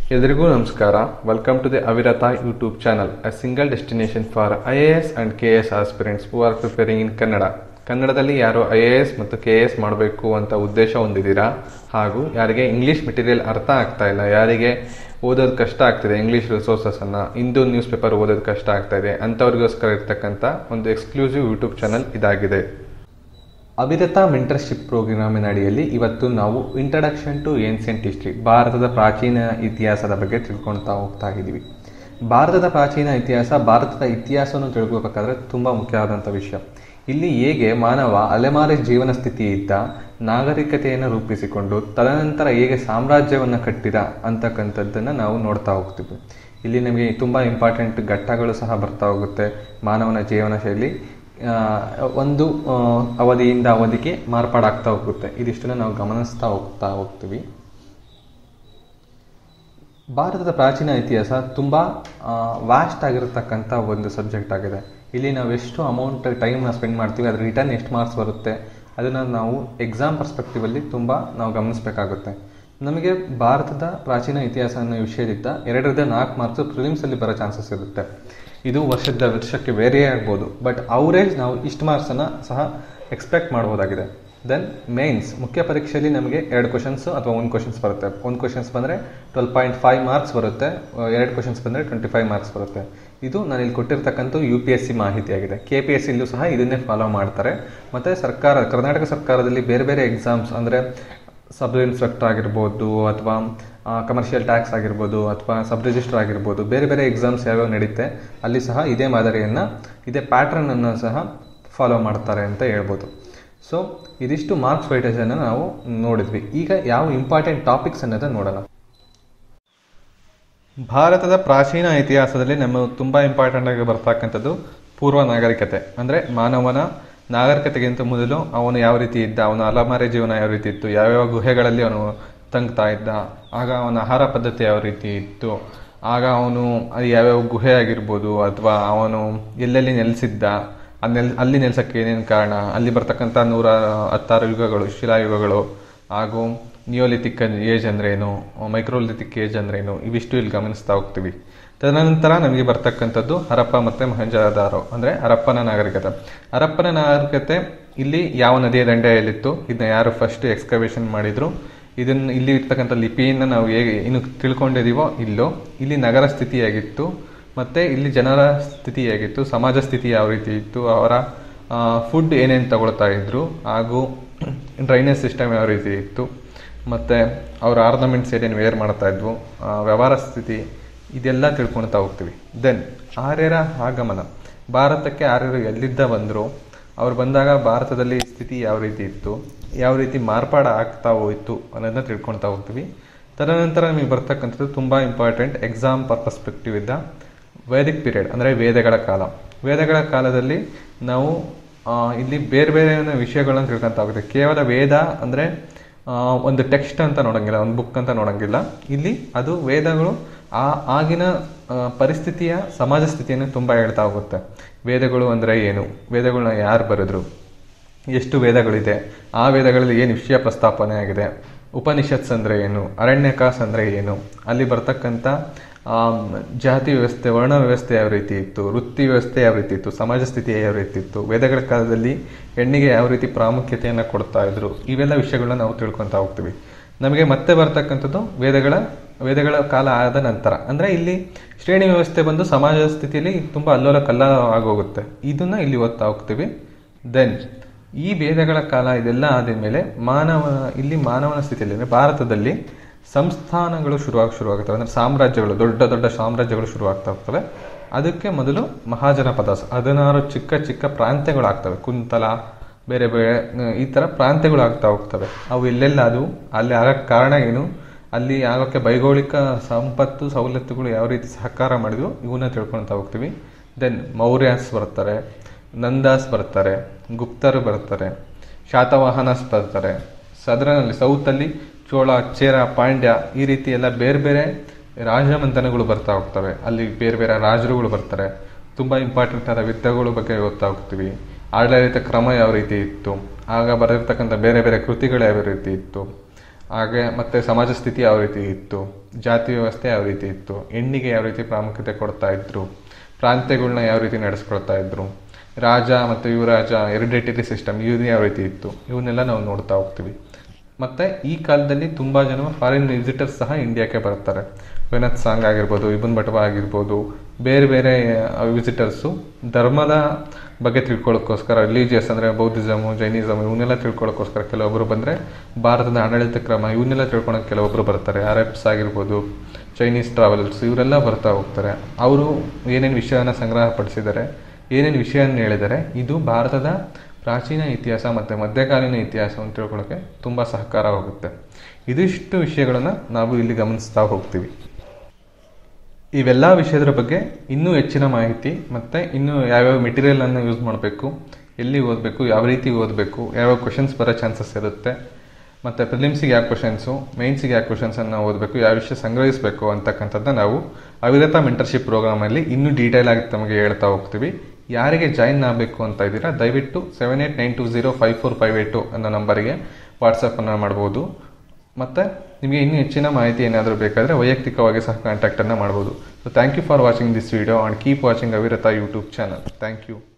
ಎಲ್ರಿಗೂ ನಮಸ್ಕಾರ welcome to the Avirata YouTube channel a single destination for I A S and K S aspirants who are preparing in Kannada ಕನ್ನಡದಲ್ಲಿ ಯಾರು I A S ಮತ್ತು K S ಮಾಡಬೇಕು ಅಂತ ಉದ್ದೇಶ ಹೊಂದಿದ್ದೀರಾ ಹಾಗೂ ಯಾರಿಗೆ ಇಂಗ್ಲೀಷ್ ಮೆಟೀರಿಯಲ್ ಅರ್ಥ ಆಗ್ತಾ ಇಲ್ಲ ಯಾರಿಗೆ ಓದೋದು ಕಷ್ಟ ಆಗ್ತಿದೆ ಇಂಗ್ಲೀಷ್ ರಿಸೋರ್ಸಸನ್ನು ಹಿಂದೂ ನ್ಯೂಸ್ ಪೇಪರ್ ಓದೋದು ಕಷ್ಟ ಆಗ್ತಾ ಇದೆ ಅಂಥವ್ರಿಗೋಸ್ಕರ ಇರ್ತಕ್ಕಂಥ ಒಂದು ಎಕ್ಸ್ಕ್ಲೂಸಿವ್ ಯೂಟ್ಯೂಬ್ ಚಾನಲ್ ಇದಾಗಿದೆ ಅವಿರತ ಮೆಂಟರ್ಶಿಪ್ ಪ್ರೋಗ್ರಾಮಿನ ಅಡಿಯಲ್ಲಿ ಇವತ್ತು ನಾವು ಇಂಟ್ರಡಕ್ಷನ್ ಟು ಏನ್ಸಿಯಂಟ್ ಹಿಸ್ಟ್ರಿ ಭಾರತದ ಪ್ರಾಚೀನ ಇತಿಹಾಸದ ಬಗ್ಗೆ ತಿಳ್ಕೊಳ್ತಾ ಹೋಗ್ತಾ ಇದ್ದೀವಿ ಭಾರತದ ಪ್ರಾಚೀನ ಇತಿಹಾಸ ಭಾರತದ ಇತಿಹಾಸವನ್ನು ತಿಳ್ಕೋಬೇಕಾದ್ರೆ ತುಂಬ ಮುಖ್ಯವಾದಂಥ ವಿಷಯ ಇಲ್ಲಿ ಹೇಗೆ ಮಾನವ ಅಲೆಮಾರಿ ಜೀವನ ಸ್ಥಿತಿ ಇದ್ದ ನಾಗರಿಕತೆಯನ್ನು ರೂಪಿಸಿಕೊಂಡು ತದನಂತರ ಹೇಗೆ ಸಾಮ್ರಾಜ್ಯವನ್ನು ಕಟ್ಟಿದ ಅಂತಕ್ಕಂಥದ್ದನ್ನು ನಾವು ನೋಡ್ತಾ ಹೋಗ್ತೀವಿ ಇಲ್ಲಿ ನಮಗೆ ತುಂಬ ಇಂಪಾರ್ಟೆಂಟ್ ಘಟ್ಟಗಳು ಸಹ ಬರ್ತಾ ಹೋಗುತ್ತೆ ಮಾನವನ ಜೀವನ ಶೈಲಿ ಆ, ಒಂದು ಆ, ಅವಧಿಯಿಂದ ಅವಧಿಗೆ ಮಾರ್ಪಾಡಾಗ್ತಾ ಹೋಗುತ್ತೆ ಇದಿಷ್ಟನ್ನು ನಾವು ಗಮನಿಸ್ತಾ ಹೋಗ್ತಾ ಹೋಗ್ತೀವಿ ಭಾರತದ ಪ್ರಾಚೀನ ಇತಿಹಾಸ ತುಂಬ ವ್ಯಾಸ್ಟ್ ಆಗಿರತಕ್ಕಂಥ ಒಂದು ಸಬ್ಜೆಕ್ಟ್ ಆಗಿದೆ ಇಲ್ಲಿ ನಾವು ಎಷ್ಟು ಅಮೌಂಟ್ ಟೈಮ್ನ ಸ್ಪೆಂಡ್ ಮಾಡ್ತೀವಿ ಅದ್ರ ರಿಟರ್ನ್ ಎಷ್ಟು ಮಾರ್ಕ್ಸ್ ಬರುತ್ತೆ ಅದನ್ನು ನಾವು ಎಕ್ಸಾಮ್ ಪರ್ಸ್ಪೆಕ್ಟಿವಲ್ಲಿ ತುಂಬ ನಾವು ಗಮನಿಸಬೇಕಾಗುತ್ತೆ ನಮಗೆ ಭಾರತದ ಪ್ರಾಚೀನ ಇತಿಹಾಸ ಅನ್ನೋ ವಿಷಯದಿಂದ ಎರಡರಿಂದ ನಾಲ್ಕು ಮಾರ್ಕ್ಸ್ ಪ್ರಿಲಿಮ್ಸಲ್ಲಿ ಬರೋ ಚಾನ್ಸಸ್ ಇರುತ್ತೆ ಇದು ವರ್ಷದ ವರ್ಷಕ್ಕೆ ವೇರಿಯೇ ಆಗ್ಬೋದು ಬಟ್ ಅವರೇಜ್ ನಾವು ಇಷ್ಟು ಮಾರ್ಕ್ಸನ್ನು ಸಹ ಎಕ್ಸ್ಪೆಕ್ಟ್ ಮಾಡ್ಬೋದಾಗಿದೆ ದೆನ್ ಮೇನ್ಸ್ ಮುಖ್ಯ ಪರೀಕ್ಷೆಯಲ್ಲಿ ನಮಗೆ ಎರಡು ಕ್ವಶನ್ಸ್ ಅಥವಾ ಒಂದು ಕ್ವಶನ್ಸ್ ಬರುತ್ತೆ ಒಂದು ಕ್ವಶನ್ಸ್ ಬಂದರೆ ಟ್ವೆಲ್ ಪಾಯಿಂಟ್ ಫೈವ್ ಮಾರ್ಕ್ಸ್ ಬರುತ್ತೆ ಎರಡು ಕ್ವಶನ್ಸ್ ಬಂದರೆ ಟ್ವೆಂಟಿ ಫೈವ್ ಮಾರ್ಕ್ಸ್ ಬರುತ್ತೆ ಇದು ನಾನು ಇಲ್ಲಿ ಕೊಟ್ಟಿರ್ತಕ್ಕಂಥ ಯು ಪಿ ಎಸ್ ಸಿ ಮಾಹಿತಿಯಾಗಿದೆ ಕೆ ಪಿ ಎಸ್ ಸಿಲೂ ಸಹ ಇದನ್ನೇ ಫಾಲೋ ಮಾಡ್ತಾರೆ ಮತ್ತು ಸರ್ಕಾರ ಕರ್ನಾಟಕ ಸರ್ಕಾರದಲ್ಲಿ ಬೇರೆ ಬೇರೆ ಎಕ್ಸಾಮ್ಸ್ ಅಂದರೆ ಸಬ್ ಇನ್ಸ್ಪೆಕ್ಟರ್ ಆಗಿರ್ಬೋದು ಅಥವಾ ಕಮರ್ಷಿಯಲ್ ಟ್ಯಾಕ್ಸ್ ಆಗಿರ್ಬೋದು ಅಥವಾ ಸಬ್ ರಿಜಿಸ್ಟರ್ ಆಗಿರ್ಬೋದು ಬೇರೆ ಬೇರೆ ಎಕ್ಸಾಮ್ಸ್ ಯಾವ್ಯಾವ ನಡೀತೆ ಅಲ್ಲಿ ಸಹ ಇದೇ ಮಾದರಿಯನ್ನು ಇದೇ ಪ್ಯಾಟ್ರನನ್ನು ಸಹ ಫಾಲೋ ಮಾಡ್ತಾರೆ ಅಂತ ಹೇಳ್ಬೋದು ಸೊ ಇದಿಷ್ಟು ಮಾರ್ಕ್ಸ್ ವೈಟೇಜನ್ನು ನಾವು ನೋಡಿದ್ವಿ ಈಗ ಯಾವ ಇಂಪಾರ್ಟೆಂಟ್ ಟಾಪಿಕ್ಸ್ ಅನ್ನೋದನ್ನು ನೋಡೋಣ ಭಾರತದ ಪ್ರಾಚೀನ ಇತಿಹಾಸದಲ್ಲಿ ನಮ್ಮ ತುಂಬ ಇಂಪಾರ್ಟೆಂಟ್ ಆಗಿ ಬರ್ತಕ್ಕಂಥದ್ದು ಪೂರ್ವ ನಾಗರಿಕತೆ ಅಂದರೆ ಮಾನವನ ನಾಗರಿಕತೆಗಿಂತ ಮೊದಲು ಅವನು ಯಾವ ರೀತಿ ಇದ್ದ ಅವನ ಅಲಮಾರಿ ಜೀವನ ಯಾವ ರೀತಿ ಇತ್ತು ಯಾವ್ಯಾವ ಗುಹೆಗಳಲ್ಲಿ ಅವನು ತಂಗ್ತಾ ಇದ್ದ ಆಗ ಅವನ ಆಹಾರ ಪದ್ಧತಿ ಯಾವ ರೀತಿ ಇತ್ತು ಆಗ ಅವನು ಅದು ಯಾವ್ಯಾವ ಗುಹೆ ಆಗಿರ್ಬೋದು ಅಥವಾ ಅವನು ಎಲ್ಲೆಲ್ಲಿ ನೆಲೆಸಿದ್ದ ನೆಲ್ ಅಲ್ಲಿ ನೆಲೆಸಕ್ಕೆ ಏನೇನು ಕಾರಣ ಅಲ್ಲಿ ಬರ್ತಕ್ಕಂಥ ನೂರ ಹತ್ತಾರು ಯುಗಗಳು ಶಿಲಾಯುಗಗಳು ಹಾಗೂ ನಿಯೋಲಿಥಿಕ್ ಏಜ್ ಅಂದ್ರೇನು ಮೈಕ್ರೋಲಿಥಿಕ್ ಏಜ್ ಅಂದ್ರೇನು ಇವಿಷ್ಟು ಇಲ್ಲಿ ಗಮನಿಸ್ತಾ ಹೋಗ್ತೀವಿ ತದನಂತರ ನಮಗೆ ಬರ್ತಕ್ಕಂಥದ್ದು ಹರಪ್ಪ ಮತ್ತು ಮೊಹಂಜದಾರೋ ಅಂದರೆ ಹರಪ್ಪನ ನಾಗರಿಕತೆ ಹರಪ್ಪನ ನಾಗರಿಕತೆ ಇಲ್ಲಿ ಯಾವ ನದಿಯ ದಂಡೆಯಲ್ಲಿತ್ತು ಇದನ್ನ ಯಾರು ಫಸ್ಟ್ ಎಕ್ಸ್ಕವೇಷನ್ ಮಾಡಿದ್ರು ಇದನ್ನು ಇಲ್ಲಿ ಇರ್ತಕ್ಕಂಥ ಲಿಪಿಯನ್ನು ನಾವು ಹೇಗೆ ಇನ್ನು ತಿಳ್ಕೊಂಡಿದ್ದೀವೋ ಇಲ್ಲೋ ಇಲ್ಲಿ ನಗರ ಸ್ಥಿತಿಯಾಗಿತ್ತು ಮತ್ತು ಇಲ್ಲಿ ಜನರ ಸ್ಥಿತಿ ಹೇಗಿತ್ತು ಸಮಾಜ ಸ್ಥಿತಿ ಯಾವ ರೀತಿ ಇತ್ತು ಅವರ ಫುಡ್ ಏನೇನು ತಗೊಳ್ತಾ ಇದ್ರು ಹಾಗೂ ಡ್ರೈನೇಜ್ ಸಿಸ್ಟಮ್ ಯಾವ ರೀತಿ ಇತ್ತು ಮತ್ತು ಅವರ ಆರ್ನಮೆಂಟ್ಸ್ ಏನೇನು ವೇರ್ ಮಾಡ್ತಾ ಇದ್ವು ಆ, ವ್ಯವಹಾರ ಸ್ಥಿತಿ ಇದೆಲ್ಲ ತಿಳ್ಕೊಳ್ತಾ ಹೋಗ್ತೀವಿ ದೆನ್ ಆರ್ಯರ ಆಗಮನ ಭಾರತಕ್ಕೆ ಆರ್ಯರು ಎಲ್ಲಿದ್ದ ಬಂದರು ಅವ್ರು ಬಂದಾಗ ಭಾರತದಲ್ಲಿ ಸ್ಥಿತಿ ಯಾವ ರೀತಿ ಇತ್ತು ಯಾವ ರೀತಿ ಮಾರ್ಪಾಡು ಆಗ್ತಾ ಹೋಯಿತು ಅನ್ನೋದನ್ನ ತಿಳ್ಕೊಳ್ತಾ ಹೋಗ್ತೀವಿ ತದನಂತರ ನಮಗೆ ಬರ್ತಕ್ಕಂಥದ್ದು ತುಂಬ ಇಂಪಾರ್ಟೆಂಟ್ ಎಕ್ಸಾಮ್ ಪರ್ ಪರ್ಸ್ಪೆಕ್ಟಿವ್ ಇದ್ದ ವೇದಿಕ್ ಪೀರಿಯಡ್ ಅಂದರೆ ವೇದಗಳ ಕಾಲ ವೇದಗಳ ಕಾಲದಲ್ಲಿ ನಾವು ಆ, ಇಲ್ಲಿ ಬೇರೆ ಬೇರೆ ವಿಷಯಗಳನ್ನ ತಿಳ್ಕೊಂತ ಹೋಗುತ್ತೆ ಕೇವಲ ವೇದ ಅಂದರೆ ಒಂದು ಟೆಕ್ಸ್ಟ್ ಅಂತ ನೋಡಂಗಿಲ್ಲ ಒಂದು ಬುಕ್ ಅಂತ ನೋಡಂಗಿಲ್ಲ ಇಲ್ಲಿ ಅದು ವೇದಗಳು ಆ ಆಗಿನ ಆ, ಪರಿಸ್ಥಿತಿಯ ಸಮಾಜ ಸ್ಥಿತಿಯನ್ನು ತುಂಬ ಹೇಳ್ತಾ ಹೋಗುತ್ತೆ ವೇದಗಳು ಅಂದರೆ ಏನು ವೇದಗಳನ್ನ ಯಾರು ಬರೆದ್ರು ಎಷ್ಟು ವೇದಗಳಿದೆ ಆ ವೇದಗಳಲ್ಲಿ ಏನು ವಿಷಯ ಪ್ರಸ್ತಾಪನೆ ಆಗಿದೆ ಉಪನಿಷತ್ಸ್ ಅಂದರೆ ಏನು ಅರಣ್ಯಕಾಸ್ ಅಂದರೆ ಏನು ಅಲ್ಲಿ ಬರ್ತಕ್ಕಂಥ ಆಮ್, ಜಾತಿ ವ್ಯವಸ್ಥೆ ವರ್ಣ ವ್ಯವಸ್ಥೆ ಯಾವ ರೀತಿ ಇತ್ತು ವೃತ್ತಿ ವ್ಯವಸ್ಥೆ ಯಾವ ರೀತಿ ಇತ್ತು ಸಮಾಜ ಸ್ಥಿತಿ ಯಾವ ರೀತಿ ಇತ್ತು ವೇದಗಳ ಕಾಲದಲ್ಲಿ ಹೆಣ್ಣಿಗೆ ಯಾವ ರೀತಿ ಪ್ರಾಮುಖ್ಯತೆಯನ್ನು ಕೊಡ್ತಾ ಇದ್ರು ಇವೆಲ್ಲ ವಿಷಯಗಳನ್ನ ನಾವು ತಿಳ್ಕೊತಾ ಹೋಗ್ತೀವಿ ನಮಗೆ ಮತ್ತೆ ಬರ್ತಕ್ಕಂಥದ್ದು ವೇದಗಳ ವೇದಗಳ ಕಾಲ ಆದ ನಂತರ ಅಂದರೆ ಇಲ್ಲಿ ಶ್ರೇಣಿ ವ್ಯವಸ್ಥೆ ಬಂದು ಸಮಾಜ ಸ್ಥಿತಿಯಲ್ಲಿ ತುಂಬ ಅಲ್ಲೋಲ ಕಲ್ಲ ಆಗೋಗುತ್ತೆ ಇದನ್ನ ಇಲ್ಲಿ ಓದ್ತಾ ಹೋಗ್ತೀವಿ ದೆನ್ ಈ ವೇದಗಳ ಕಾಲ ಇದೆಲ್ಲ ಆದಮೇಲೆ ಮಾನವ ಇಲ್ಲಿ ಮಾನವನ ಸ್ಥಿತಿಯಲ್ಲಿ ಅಂದರೆ ಭಾರತದಲ್ಲಿ ಸಂಸ್ಥಾನಗಳು ಶುರುವಾಗಿ ಶುರುವಾಗುತ್ತವೆ ಅಂದರೆ ಸಾಮ್ರಾಜ್ಯಗಳು ದೊಡ್ಡ ದೊಡ್ಡ ಸಾಮ್ರಾಜ್ಯಗಳು ಶುರುವಾಗ್ತಾ ಹೋಗ್ತವೆ ಅದಕ್ಕೆ ಮೊದಲು ಮಹಾಜನಪದ ಹದಿನಾರು ಚಿಕ್ಕ ಚಿಕ್ಕ ಪ್ರಾಂತ್ಯಗಳು ಆಗ್ತವೆ ಕುಂತಲ ಬೇರೆ ಬೇರೆ ಆ, ಈ ಥರ ಪ್ರಾಂತ್ಯಗಳು ಆಗ್ತಾ ಹೋಗ್ತವೆ ಅವು ಎಲ್ಲೆಲ್ಲ ಅದು ಅಲ್ಲಿ ಆಗಕ್ಕೆ ಕಾರಣ ಏನು ಅಲ್ಲಿ ಆಗೋಕ್ಕೆ ಭೌಗೋಳಿಕ ಸಂಪತ್ತು ಸವಲತ್ತುಗಳು ಯಾವ ರೀತಿ ಸಹಕಾರ ಮಾಡಿದ್ವು ಇವನ್ನ ತಿಳ್ಕೊಳ್ತಾ ಹೋಗ್ತೀವಿ ದೆನ್ ಮೌರ್ಯಾಸ್ ಬರ್ತಾರೆ ನಂದಾಸ್ ಬರ್ತಾರೆ ಗುಪ್ತರು ಬರ್ತಾರೆ ಶಾತವಾಹನಸ್ ಬರ್ತಾರೆ ಸದರನಲ್ಲಿ ಸೌತಲ್ಲಿ ಚೋಳ ಚೇರ ಪಾಂಡ್ಯ ಈ ರೀತಿ ಎಲ್ಲ ಬೇರೆ ಬೇರೆ ರಾಜಮಂಥನಗಳು ಬರ್ತಾ ಹೋಗ್ತವೆ ಅಲ್ಲಿ ಬೇರೆ ಬೇರೆ ರಾಜರುಗಳು ಬರ್ತಾರೆ ತುಂಬ ಇಂಪಾರ್ಟೆಂಟ್ ಆದ ಯುದ್ಧಗಳ ಬಗ್ಗೆ ಓದ್ತಾ ಹೋಗ್ತೀವಿ ಆಡಳಿತ ಕ್ರಮ ಯಾವ ರೀತಿ ಇತ್ತು ಆಗ ಬರೆದಿರ್ತಕ್ಕಂಥ ಬೇರೆ ಬೇರೆ ಕೃತಿಗಳು ಯಾವ ರೀತಿ ಇತ್ತು ಹಾಗೆ ಮತ್ತೆ ಸಮಾಜ ಸ್ಥಿತಿ ಯಾವ ರೀತಿ ಇತ್ತು ಜಾತಿ ವ್ಯವಸ್ಥೆ ಯಾವ ರೀತಿ ಇತ್ತು ಹೆಣ್ಣಿಗೆ ಯಾವ ರೀತಿ ಪ್ರಾಮುಖ್ಯತೆ ಕೊಡ್ತಾ ಇದ್ರು ಪ್ರಾಂತ್ಯಗಳನ್ನ ಯಾವ ರೀತಿ ನಡೆಸ್ಕೊಳ್ತಾ ಇದ್ರು ರಾಜ ಮತ್ತು ಯುವರಾಜ ಎರಿಡೇಟರಿ ಸಿಸ್ಟಮ್ ಇದು ಯಾವ ರೀತಿ ಇತ್ತು ಇವನ್ನೆಲ್ಲ ನಾವು ನೋಡ್ತಾ ಹೋಗ್ತೀವಿ ಮತ್ತು ಈ ಕಾಲದಲ್ಲಿ ತುಂಬ ಜನ ಫಾರಿನ್ ವಿಸಿಟರ್ಸ್ ಸಹ ಇಂಡಿಯಾಕ್ಕೆ ಬರ್ತಾರೆ ವಿನತ್ ಸಾಂಗ್ ಆಗಿರ್ಬೋದು ಇಬನ್ ಬಟವಾ ಆಗಿರ್ಬೋದು ಬೇರೆ ಬೇರೆ ವಿಸಿಟರ್ಸು ಧರ್ಮದ ಬಗ್ಗೆ ತಿಳ್ಕೊಳ್ಳೋಕ್ಕೋಸ್ಕರ ರಿಲೀಜಿಯಸ್ ಅಂದರೆ ಬೌದ್ಧಿಸಮು ಜೈನಿಸಮ್ ಇವನ್ನೆಲ್ಲ ತಿಳ್ಕೊಳ್ಳೋಕ್ಕೋಸ್ಕರ ಕೆಲವೊಬ್ಬರು ಬಂದರೆ ಭಾರತದ ಆಡಳಿತ ಕ್ರಮ ಇವನ್ನೆಲ್ಲ ತಿಳ್ಕೊಳಕ್ಕೆ ಕೆಲವೊಬ್ಬರು ಬರ್ತಾರೆ ಅರಬ್ಸ್ ಆಗಿರ್ಬೋದು ಚೈನೀಸ್ ಟ್ರಾವೆಲರ್ಸ್ ಇವರೆಲ್ಲ ಬರ್ತಾ ಹೋಗ್ತಾರೆ ಅವರು ಏನೇನು ವಿಷಯನ ಸಂಗ್ರಹಪಡಿಸಿದ್ದಾರೆ ಏನೇನು ವಿಷಯನ ಹೇಳಿದ್ದಾರೆ ಇದು ಭಾರತದ ಪ್ರಾಚೀನ ಇತಿಹಾಸ ಮತ್ತು ಮಧ್ಯಕಾಲೀನ ಇತಿಹಾಸವನ್ನು ತಿಳ್ಕೊಳ್ಳೋಕ್ಕೆ ತುಂಬ ಸಹಕಾರವಾಗುತ್ತೆ ಇದಿಷ್ಟು ವಿಷಯಗಳನ್ನು ನಾವು ಇಲ್ಲಿ ಗಮನಿಸ್ತಾ ಹೋಗ್ತೀವಿ ಇವೆಲ್ಲ ವಿಷಯದ ಬಗ್ಗೆ ಇನ್ನೂ ಹೆಚ್ಚಿನ ಮಾಹಿತಿ ಮತ್ತು ಇನ್ನೂ ಯಾವ್ಯಾವ ಮೆಟೀರಿಯಲನ್ನು ಯೂಸ್ ಮಾಡಬೇಕು ಎಲ್ಲಿ ಓದಬೇಕು ಯಾವ ರೀತಿ ಓದಬೇಕು ಯಾವ್ಯಾವ ಕ್ವಶನ್ಸ್ ಬರೋ ಚಾನ್ಸಸ್ ಇರುತ್ತೆ ಮತ್ತು ಪ್ರಿಲಿಮ್ಸಿಗೆ ಯಾವ ಕ್ವಶನ್ಸು ಮೇನ್ಸಿಗೆ ಯಾವ ಕ್ವಶನ್ಸನ್ನು ಓದಬೇಕು ಯಾವ ವಿಷಯ ಸಂಗ್ರಹಿಸಬೇಕು ಅಂತಕ್ಕಂಥದ್ದನ್ನ ನಾವು ಅವಿರತ ಮೆಂಟರ್ಶಿಪ್ ಪ್ರೋಗ್ರಾಮಲ್ಲಿ ಇನ್ನೂ ಡೀಟೇಲ್ ಆಗಿ ತಮಗೆ ಹೇಳ್ತಾ ಹೋಗ್ತೀವಿ ಯಾರಿಗೆ ಜಾಯಿನ್ ಆಗಬೇಕು ಅಂತ ಇದ್ದೀರಾ ದಯವಿಟ್ಟು seven eight nine two zero five four five eight ಅನ್ನೋ ನಂಬರಿಗೆ ವಾಟ್ಸಪ್ಪನ್ನು ಮಾಡ್ಬೋದು ಮತ್ತು ನಿಮಗೆ ಇನ್ನೂ ಹೆಚ್ಚಿನ ಮಾಹಿತಿ ಏನಾದರೂ ಬೇಕಾದರೆ ವೈಯಕ್ತಿಕವಾಗಿ ಸಹ ಕಾಂಟ್ಯಾಕ್ಟನ್ನು ಮಾಡ್ಬೋದು so thank you for watching this video and keep watching Avirata YouTube channel thank you